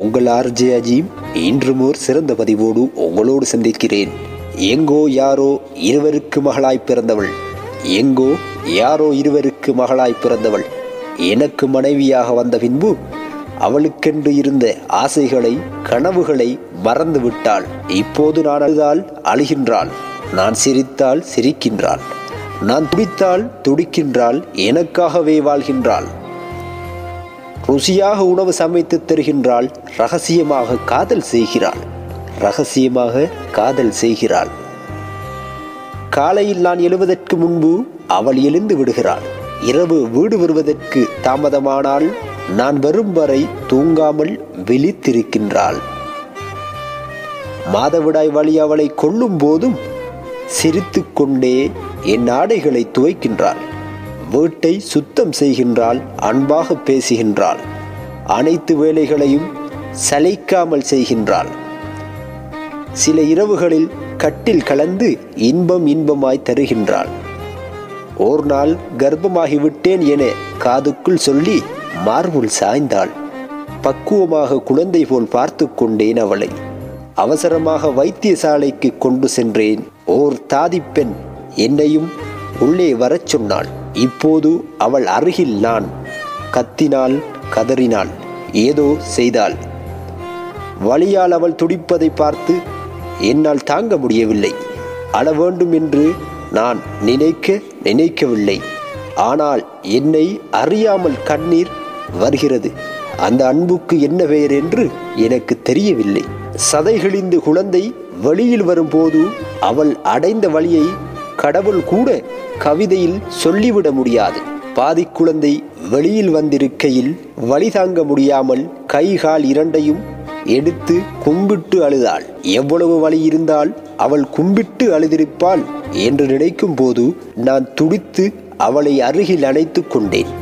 உங்கள் ஆர்ஜே அஜீம் இன்றும் ஓர் சிறந்த பதிவோடு உங்களோடு சந்திக்கிறேன் எங்கோ யாரோ இருவருக்கு மகளாய் பிறந்தவள் எங்கோ யாரோ இருவருக்கு மகளாய் பிறந்தவள் எனக்கு மனைவியாக வந்த பின்பு அவளுக்கென்று இருந்த ஆசைகளை கனவுகளை மறந்து விட்டாள் இப்போது நான் அழுதால் அழுகின்றாள் நான் சிரித்தால் சிரிக்கின்றாள் நான் துடித்தால் துடிக்கின்றாள் எனக்காகவே வாழ்கின்றாள் ருசியாக உணவு சமைத்து தருகின்றாள் ரகசியமாக காதல் செய்கிறாள் ரகசியமாக காதல் செய்கிறாள் காலையில் நான் எழுவதற்கு முன்பு அவள் எழுந்து விடுகிறாள் இரவு வீடு வருவதற்கு தாமதமானால் நான் வரும் வரை தூங்காமல் விழித்திருக்கின்றாள் மாதவிடாய் வழி அவளை கொள்ளும் போதும் சிரித்துக்கொண்டே என் ஆடைகளை துவைக்கின்றாள் வீட்டை சுத்தம் செய்கின்றாள் அன்பாக பேசுகின்றாள் அனைத்து வேலைகளையும் சளைக்காமல் செய்கின்றாள் சில இரவுகளில் கட்டில் கலந்து இன்பம் இன்பமாய் தருகின்றாள் ஓர் நாள் கர்ப்பமாகிவிட்டேன் என காதுக்குள் சொல்லி மார்புள் சாய்ந்தாள் பக்குவமாக குழந்தை போல் பார்த்து கொண்டேன் அவளை அவசரமாக வைத்தியசாலைக்கு கொண்டு சென்றேன் ஓர் தாதிப்பெண் என்னையும் உள்ளே வரச் சொன்னாள் இப்போது அவள் அருகில் நான் கத்தினாள் கதறினாள் ஏதோ செய்தாள் வழியால் அவள் துடிப்பதை பார்த்து என்னால் தாங்க முடியவில்லை அழ வேண்டும் என்று நான் நினைக்க நினைக்கவில்லை ஆனால் என்னை அறியாமல் கண்ணீர் வருகிறது அந்த அன்புக்கு என்ன பெயர் என்று எனக்கு தெரியவில்லை சதைகிழிந்து குழந்தை வெளியில் வரும்போது அவள் அடைந்த வழியை கடவுள் கூட கவிதையில் சொல்லிவிட முடியாது பாதி குழந்தை வெளியில் வந்திருக்கையில் வழி தாங்க முடியாமல் கை கால் இரண்டையும் எடுத்து கும்பிட்டு அழுதாள் எவ்வளவு வழி இருந்தால் அவள் கும்பிட்டு அழுதிருப்பாள் என்று நினைக்கும் போது நான் துடித்து அவளை அருகில் அணைத்துக் கொண்டேன்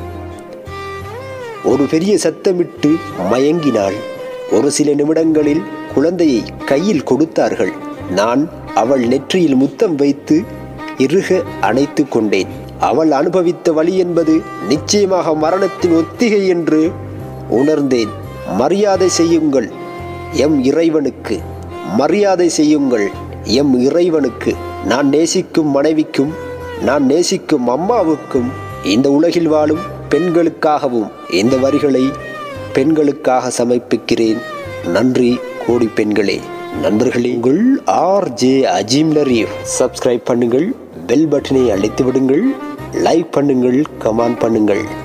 ஒரு பெரிய சத்தமிட்டு மயங்கினாள் ஒரு சில நிமிடங்களில் குழந்தையை கையில் கொடுத்தார்கள் நான் அவள் நெற்றியில் முத்தம் வைத்து இறுக அணைத்து கொண்டேன் அவள் அனுபவித்த வழி என்பது நிச்சயமாக மரணத்தின் ஒத்திகை என்று உணர்ந்தேன் மரியாதை செய்யுங்கள் எம் இறைவனுக்கு மரியாதை செய்யுங்கள் எம் இறைவனுக்கு நான் நேசிக்கும் மனைவிக்கும் நான் நேசிக்கும் அம்மாவுக்கும் இந்த உலகில் வாழும் பெண்களுக்காகவும் இந்த வரிகளை பெண்களுக்காக சமர்ப்பிக்கிறேன் நன்றி கோடி பெண்களே நண்பர்களே உங்கள் R J Azeem Lareef subscribe பண்ணுங்கள் பெல் பட்டனை அழைத்து விடுங்கள் லைக் பண்ணுங்கள் கமெண்ட் பண்ணுங்கள்